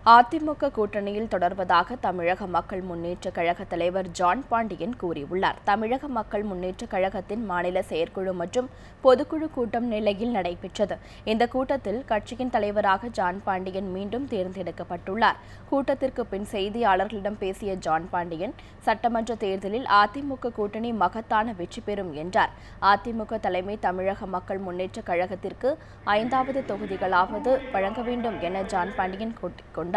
அதிமுக கூட்டணியில் தொடர்வதாக தமிழக மக்கள் முன்னேற்ற கழக தலைவர் ஜான் பாண்டியன் கூறியுள்ளார் தமிழக மக்கள் முன்னேற்ற கழகத்தின் மாநில செயற்குழு மற்றும் பொதுக்குழு கூட்டம் நெல்லையில் நடைபெற்றது இந்த கூட்டத்தில் கட்சியின் தலைவராக ஜான் பாண்டியன் மீண்டும் தேர்ந்தெடுக்கப்பட்டுள்ளார் கூட்டத்திற்கு பின் செய்தியாளர்களிடம் பேசிய ஜான் பாண்டியன் சட்டமன்ற தேர்தலில் அதிமுக கூட்டணி மகத்தான வெற்றி பெறும் என்றார் அதிமுக தலைமை தமிழக மக்கள் முன்னேற்ற கழகத்திற்கு ஐந்தாவது தொகுதிகளாவது வழங்க வேண்டும் என ஜான் பாண்டியன் கூட்டிக் கொண்டார்